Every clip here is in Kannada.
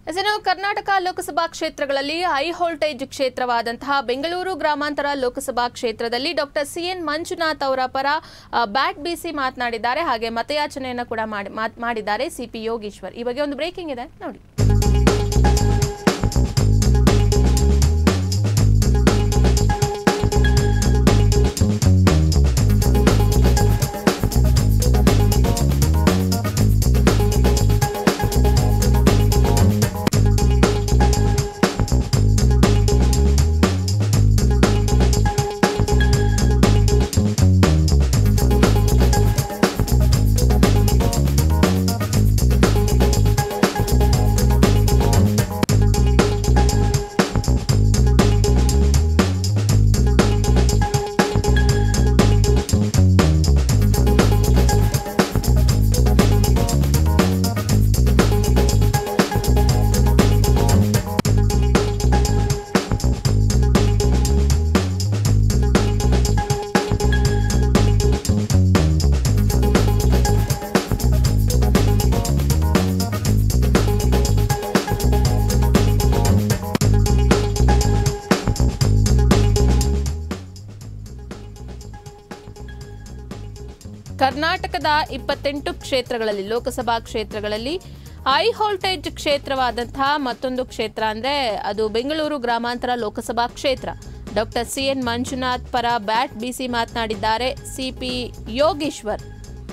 ಇನ್ನು ಕರ್ನಾಟಕ ಲೋಕಸಭಾ ಕ್ಷೇತ್ರಗಳಲ್ಲಿ ಹೈ ವೋಲ್ಟೇಜ್ ಕ್ಷೇತ್ರವಾದಂತಹ ಬೆಂಗಳೂರು ಗ್ರಾಮಾಂತರ ಲೋಕಸಭಾ ಕ್ಷೇತ್ರದಲ್ಲಿ ಡಾಕ್ಟರ್ ಸಿಎನ್ ಮಂಜುನಾಥ್ ಅವರ ಪರ ಆ, ಬ್ಯಾಟ್ ಬೀಸಿ ಮಾತನಾಡಿದ್ದಾರೆ ಹಾಗೆ ಮತಯಾಚನೆಯನ್ನು ಕೂಡ ಮಾಡಿ- ಮಾತ್- ಮಾಡಿದ್ದಾರೆ ಸಿಪಿ ಯೋಗೀಶ್ವರ್ ಈ ಬಗ್ಗೆ ಒಂದು ಬ್ರೇಕಿಂಗ್ ಇದೆ ನೋಡಿ ಕರ್ನಾಟಕದ ಇಪ್ಪತ್ತೆಂಟು ಕ್ಷೇತ್ರಗಳಲ್ಲಿ ಲೋಕಸಭಾ ಕ್ಷೇತ್ರಗಳಲ್ಲಿ ಹೈ ವೋಲ್ಟೇಜ್ ಕ್ಷೇತ್ರವಾದಂತಹ ಮತ್ತೊಂದು ಕ್ಷೇತ್ರ ಅಂದ್ರೆ ಅದು ಬೆಂಗಳೂರು ಗ್ರಾಮಾಂತರ ಲೋಕಸಭಾ ಕ್ಷೇತ್ರ ಡಾಕ್ಟರ್ ಸಿ ಎನ್ ಮಂಜುನಾಥ್ ಪರ ಬ್ಯಾಟ್ ಬೀಸಿ ಮಾತನಾಡಿದ್ದಾರೆ ಸಿಪಿ ಯೋಗೀಶ್ವರ್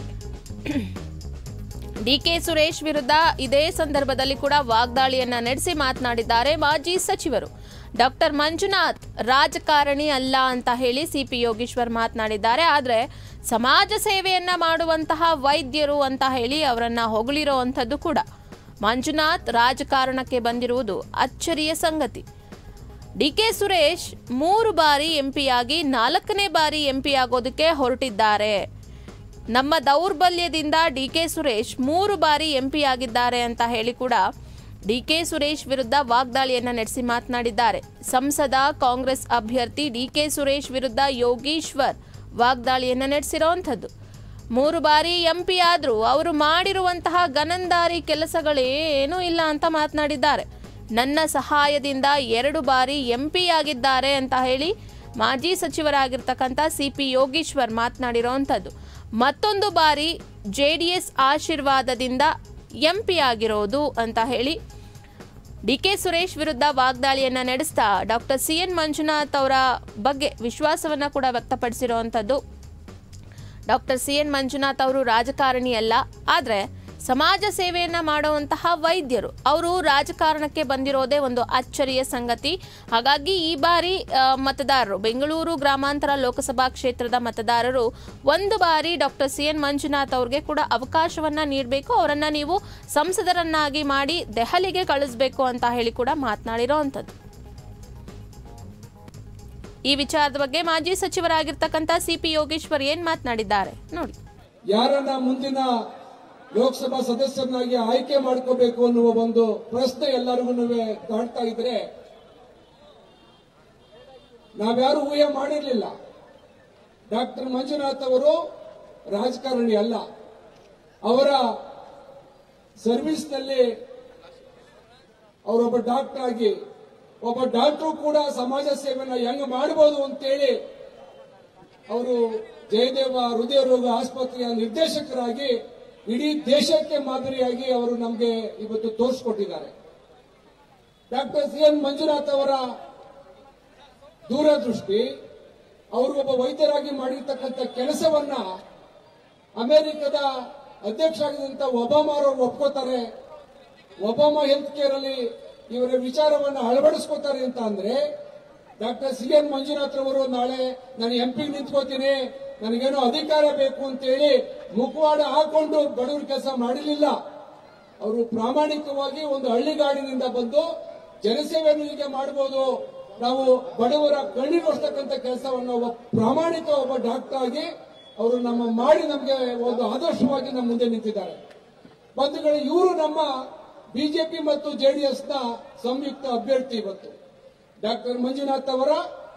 ಡಿಕೆ ಸುರೇಶ್ ವಿರುದ್ಧ ಇದೇ ಸಂದರ್ಭದಲ್ಲಿ ಕೂಡ ವಾಗ್ದಾಳಿಯನ್ನ ನಡೆಸಿ ಮಾತನಾಡಿದ್ದಾರೆ ಮಾಜಿ ಸಚಿವರು ಡಾಕ್ಟರ್ ಮಂಜುನಾಥ್ ರಾಜಕಾರಣಿ ಅಲ್ಲ ಅಂತ ಹೇಳಿ ಸಿಪಿ ಯೋಗೀಶ್ವರ್ ಮಾತನಾಡಿದ್ದಾರೆ ಆದರೆ ಸಮಾಜ ಸೇವೆಯನ್ನ ಮಾಡುವಂತಹ ವೈದ್ಯರು ಅಂತ ಹೇಳಿ ಅವರನ್ನ ಹೊಗಳಿರುವಂಥದ್ದು ಕೂಡ ಮಂಜುನಾಥ್ ರಾಜಕಾರಣಕ್ಕೆ ಬಂದಿರುವುದು ಅಚ್ಚರಿಯ ಸಂಗತಿ ಡಿಕೆ ಸುರೇಶ್ ಮೂರು ಬಾರಿ ಎಂಪಿಯಾಗಿ ನಾಲ್ಕನೇ ಬಾರಿ ಎಂಪಿ ಆಗೋದಕ್ಕೆ ಹೊರಟಿದ್ದಾರೆ ನಮ್ಮ ದೌರ್ಬಲ್ಯದಿಂದ ಡಿಕೆ ಸುರೇಶ್ ಮೂರು ಬಾರಿ ಎಂಪಿ ಆಗಿದ್ದಾರೆ ಅಂತ ಹೇಳಿ ಕೂಡ ಡಿಕೆ ಸುರೇಶ್ ವಿರುದ್ಧ ವಾಗ್ದಾಳಿಯನ್ನ ನಡೆಸಿ ಮಾತನಾಡಿದ್ದಾರೆ ಸಂಸದ ಕಾಂಗ್ರೆಸ್ ಅಭ್ಯರ್ಥಿ ಡಿಕೆ ಸುರೇಶ್ ವಿರುದ್ಧ ಯೋಗೀಶ್ವರ್ ವಾಗ್ದಾಳಿಯನ್ನ ನಡೆಸಿರೋವಂಥದ್ದು ಮೂರು ಬಾರಿ ಎಂಪಿ ಆದ್ರೂ ಅವರು ಮಾಡಿರುವಂತಹ ಗನಂದಾರಿ ಕೆಲಸಗಳೇನೂ ಇಲ್ಲ ಅಂತ ಮಾತನಾಡಿದ್ದಾರೆ ನನ್ನ ಸಹಾಯದಿಂದ ಎರಡು ಬಾರಿ ಎಂಪಿ ಆಗಿದ್ದಾರೆ ಅಂತ ಹೇಳಿ ಮಾಜಿ ಸಚಿವರಾಗಿರ್ತಕ್ಕಂಥ ಸಿ ಪಿ ಯೋಗೀಶ್ವರ್ ಮಾತನಾಡಿರೋವಂಥದ್ದು ಮತ್ತೊಂದು ಬಾರಿ ಜೆ ಡಿ ಎಸ್ ಆಶೀರ್ವಾದದಿಂದ ಎಂಪಿ ಆಗಿರೋದು ಅಂತ ಹೇಳಿ ಡಿ ಕೆ ಸುರೇಶ್ ವಿರುದ್ಧ ವಾಗ್ದಾಳಿಯನ್ನ ನಡೆಸ್ತಾ ಡಾಕ್ಟರ್ ಸಿ ಎನ್ ಮಂಜುನಾಥ್ ಅವರ ಬಗ್ಗೆ ವಿಶ್ವಾಸವನ್ನ ಕೂಡ ವ್ಯಕ್ತಪಡಿಸಿರುವಂಥದ್ದು ಡಾಕ್ಟರ್ ಸಿ ಎನ್ ಮಂಜುನಾಥ್ ಅವರು ರಾಜಕಾರಣಿ ಅಲ್ಲ ಆದರೆ ಸಮಾಜ ಸೇವೆಯನ್ನ ಮಾಡುವಂತಹ ವೈದ್ಯರು ಅವರು ರಾಜಕಾರಣಕ್ಕೆ ಬಂದಿರೋದೇ ಒಂದು ಅಚ್ಚರಿಯ ಸಂಗತಿ ಹಾಗಾಗಿ ಈ ಬಾರಿ ಆ, ಮತದಾರರು ಬೆಂಗಳೂರು ಗ್ರಾಮಾಂತರ ಲೋಕಸಭಾ ಕ್ಷೇತ್ರದ ಮತದಾರರು ಒಂದು ಬಾರಿ ಡಾಕ್ಟರ್ ಸಿ ಎನ್ ಮಂಜುನಾಥ್ ಅವ್ರಿಗೆ ಕೂಡ ಅವಕಾಶವನ್ನ ನೀಡಬೇಕು ಅವರನ್ನ ನೀವು ಸಂಸದರನ್ನಾಗಿ ಮಾಡಿ ದೆಹಲಿಗೆ ಕಳಿಸ್ಬೇಕು ಅಂತ ಹೇಳಿ ಕೂಡ ಮಾತನಾಡಿರೋವಂಥದ್ದು ಈ ವಿಚಾರದ ಬಗ್ಗೆ ಮಾಜಿ ಸಚಿವರಾಗಿರ್ತಕ್ಕಂಥ ಸಿಪಿ ಯೋಗೇಶ್ವರ್ ಏನ್ ಮಾತನಾಡಿದ್ದಾರೆ ನೋಡಿ ಯಾರನ್ನ ಮುಂದಿನ ಲೋಕಸಭಾ ಸದಸ್ಯರನ್ನಾಗಿ ಆಯ್ಕೆ ಮಾಡ್ಕೋಬೇಕು ಅನ್ನುವ ಒಂದು ಪ್ರಶ್ನೆ ಎಲ್ಲರಿಗೂ ಕಾಡ್ತಾ ಇದ್ರೆ ನಾವ್ಯಾರು ಊಹೆ ಮಾಡಿರ್ಲಿಲ್ಲ ಡಾಕ್ಟರ್ ಮಂಜುನಾಥ್ ಅವರು ರಾಜಕಾರಣಿ ಅಲ್ಲ ಅವರ ಸರ್ವಿಸ್ನಲ್ಲಿ ಅವರೊಬ್ಬ ಡಾಕ್ಟರ್ ಆಗಿ ಒಬ್ಬ ಡಾಕ್ಟರ್ ಕೂಡ ಸಮಾಜ ಸೇವೆನ ಹೆಂಗ್ ಮಾಡಬಹುದು ಅಂತೇಳಿ ಅವರು ಜಯದೇವ ಹೃದಯ ರೋಗ ಆಸ್ಪತ್ರೆಯ ನಿರ್ದೇಶಕರಾಗಿ ಇಡೀ ದೇಶಕ್ಕೆ ಮಾದರಿಯಾಗಿ ಅವರು ನಮಗೆ ಇವತ್ತು ತೋರಿಸಿಕೊಟ್ಟಿದ್ದಾರೆ ಡಾಕ್ಟರ್ ಸಿ ಎನ್ ಮಂಜುನಾಥ್ ಅವರ ದೂರದೃಷ್ಟಿ ಅವರು ಒಬ್ಬ ವೈದ್ಯರಾಗಿ ಮಾಡಿರ್ತಕ್ಕಂಥ ಕೆಲಸವನ್ನ ಅಮೆರಿಕದ ಅಧ್ಯಕ್ಷ ಆಗಿದಂತ ಒಬಾಮಾ ಅವರು ಒಪ್ಕೋತಾರೆ ಒಬಾಮಾ ಹೆಲ್ತ್ ಕೇರ್ ಅಲ್ಲಿ ಇವರ ವಿಚಾರವನ್ನ ಅಳವಡಿಸ್ಕೋತಾರೆ ಅಂತ ಅಂದ್ರೆ ಡಾಕ್ಟರ್ ಸಿ ಎನ್ ಮಂಜುನಾಥ್ ಅವರು ನಾಳೆ ನಾನು ಎಂಪಿ ನಿಂತ್ಕೋತೀನಿ ನನಗೇನೋ ಅಧಿಕಾರ ಬೇಕು ಅಂತೇಳಿ ಮುಖವಾಡ ಹಾಕೊಂಡು ಬಡವರ ಕೆಲಸ ಮಾಡಿರಲಿಲ್ಲ ಅವರು ಪ್ರಾಮಾಣಿಕವಾಗಿ ಒಂದು ಹಳ್ಳಿಗಾಡಿನಿಂದ ಬಂದು ಜನಸೇವೆಯನ್ನು ಹೀಗೆ ಮಾಡಬಹುದು ನಾವು ಬಡವರ ಕಣ್ಣಿಗೊಳಿಸ್ತಕ್ಕಂಥ ಕೆಲಸವನ್ನು ಒಬ್ಬ ಪ್ರಾಮಾಣಿಕ ಒಬ್ಬ ಡಾಕ್ಟರ್ ಆಗಿ ಅವರು ನಮ್ಮ ಮಾಡಿ ನಮಗೆ ಒಂದು ಆದರ್ಶವಾಗಿ ನಮ್ಮ ಮುಂದೆ ನಿಂತಿದ್ದಾರೆ ಬಂಧುಗಳೇ ಇವರು ನಮ್ಮ ಬಿಜೆಪಿ ಮತ್ತು ಜೆಡಿಎಸ್ ನ ಸಂಯುಕ್ತ ಅಭ್ಯರ್ಥಿ ಇವತ್ತು ಡಾಕ್ಟರ್ ಮಂಜುನಾಥ್ ಅವರ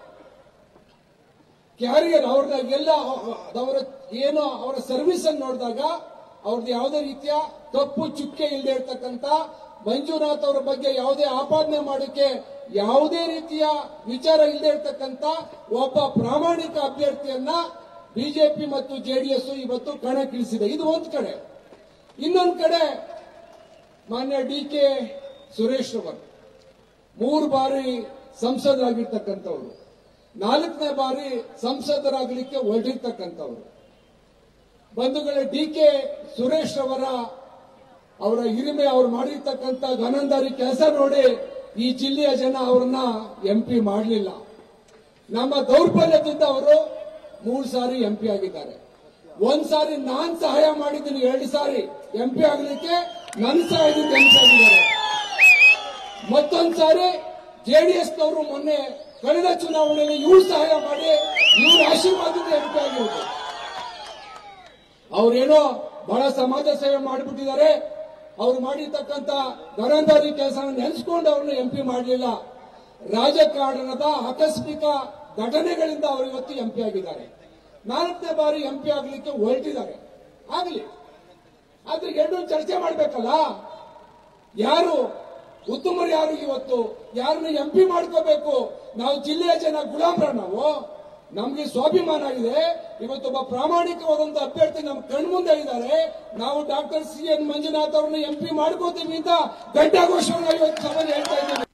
ಕ್ಯಾರಿಯರ್ ಅವ್ರದ್ದಾಗೆಲ್ಲ ಅವರ ಏನು ಅವರ ಸರ್ವಿಸ್ ಅನ್ನು ನೋಡಿದಾಗ ಅವ್ರದ್ದು ಯಾವುದೇ ರೀತಿಯ ತಪ್ಪು ಚುಕ್ಕೆ ಇಲ್ಲದೆ ಇರ್ತಕ್ಕಂಥ ಮಂಜುನಾಥ್ ಅವರ ಬಗ್ಗೆ ಯಾವುದೇ ಆಪಾದನೆ ಮಾಡೋಕೆ ಯಾವುದೇ ರೀತಿಯ ವಿಚಾರ ಇಲ್ಲದೆ ಇರ್ತಕ್ಕಂಥ ಒಬ್ಬ ಪ್ರಾಮಾಣಿಕ ಅಭ್ಯರ್ಥಿಯನ್ನ ಬಿಜೆಪಿ ಮತ್ತು ಜೆಡಿಎಸ್ ಇವತ್ತು ಕಣಕ್ಕಿಳಿಸಿದೆ ಇದು ಒಂದು ಕಡೆ ಇನ್ನೊಂದು ಕಡೆ ಮಾನ್ಯ ಡಿ ಕೆ ಸುರೇಶ್ ಅವರು ಮೂರು ಬಾರಿ ಸಂಸದರಾಗಿರ್ತಕ್ಕಂಥವ್ರು ನಾಲ್ಕನೇ ಬಾರಿ ಸಂಸದರಾಗಲಿಕ್ಕೆ ಹೊರಟಿರ್ತಕ್ಕಂಥವ್ರು ಬಂಧುಗಳೇ ಡಿ ಕೆ ಸುರೇಶ್ ಅವರ ಅವರ ಹಿರಿಮೆ ಅವ್ರು ಮಾಡಿರ್ತಕ್ಕಂಥ ಗನಂದಾರಿ ಕೆಲಸ ನೋಡಿ ಈ ಜಿಲ್ಲೆಯ ಜನ ಅವ್ರನ್ನ ಎಂ ಪಿ ಮಾಡಲಿಲ್ಲ ನಮ್ಮ ದೌರ್ಬಲ್ಯದಿಂದ ಅವರು ಮೂರು ಸಾರಿ ಎಂ ಪಿ ಆಗಿದ್ದಾರೆ ಒಂದ್ ಸಾರಿ ನಾನ್ ಸಹಾಯ ಮಾಡಿದ್ದೀನಿ ಎರಡು ಸಾರಿ ಎಂ ಪಿ ಆಗ್ಲಿಕ್ಕೆ ನನ್ನ ಸಹಾಯದಿಂದ ಎಂ ಪಿ ಆಗಿದ್ದಾರೆ ಮತ್ತೊಂದ್ ಸಾರಿ ಜೆಡಿಎಸ್ ನವರು ಮೊನ್ನೆ ಕಳೆದ ಚುನಾವಣೆಯಲ್ಲಿ ಇವ್ರು ಸಹಾಯ ಮಾಡಿ ಇವ್ರ ಆಶೀರ್ವಾದದಿಂದ ಎಂ ಪಿ ಆಗಿರೋದು ಅವ್ರೇನೋ ಬಹಳ ಸಮಾಜ ಸೇವೆ ಮಾಡಿಬಿಟ್ಟಿದ್ದಾರೆ ಅವ್ರು ಮಾಡಿರ್ತಕ್ಕಂಥ ಗರಂದಾರಿ ಕೆಲಸ ನೆನೆಸ್ಕೊಂಡು ಅವ್ರನ್ನ ಎಂ ಪಿ ಮಾಡಲಿಲ್ಲ ರಾಜಕಾರಣದ ಆಕಸ್ಮಿಕ ಘಟನೆಗಳಿಂದ ಅವರು ಇವತ್ತು ಎಂ ಪಿ ಆಗಿದ್ದಾರೆ ನಾಲ್ಕನೇ ಬಾರಿ ಎಂ ಪಿ ಆಗ್ಲಿಕ್ಕೆ ಹೊರಟಿದ್ದಾರೆ ಆಗಲಿ ಆದ್ರೆ ಎರಡು ಚರ್ಚೆ ಮಾಡ್ಬೇಕಲ್ಲ ಯಾರು ಉತ್ತಮರು ಯಾರು ಇವತ್ತು ಯಾರನ್ನ ಎಂ ಪಿ ಮಾಡ್ಕೋಬೇಕು ನಾವು ಜಿಲ್ಲೆಯ ಜನ ಗುಲಾಮ್ರ ನಾವು ನಮ್ಗೆ ಸ್ವಾಭಿಮಾನ ಇದೆ ಇವತ್ತೊಬ್ಬ ಪ್ರಾಮಾಣಿಕವಾದಂತ ಅಭ್ಯರ್ಥಿ ನಮ್ಮ ಕಣ್ಮುಂದೆ ಇದ್ದಾರೆ ನಾವು ಡಾಕ್ಟರ್ ಸಿ ಎನ್ ಮಂಜುನಾಥ್ ಅವ್ರನ್ನ ಎಂ ಪಿ ಮಾಡ್ಕೋತೀವಿ ಅಂತ ಗಡ್ಡಘೋಷವಾಗಿ ಇವತ್ತು ಸಭೆ ಹೇಳ್ತಾ ಇದ್ದೀವಿ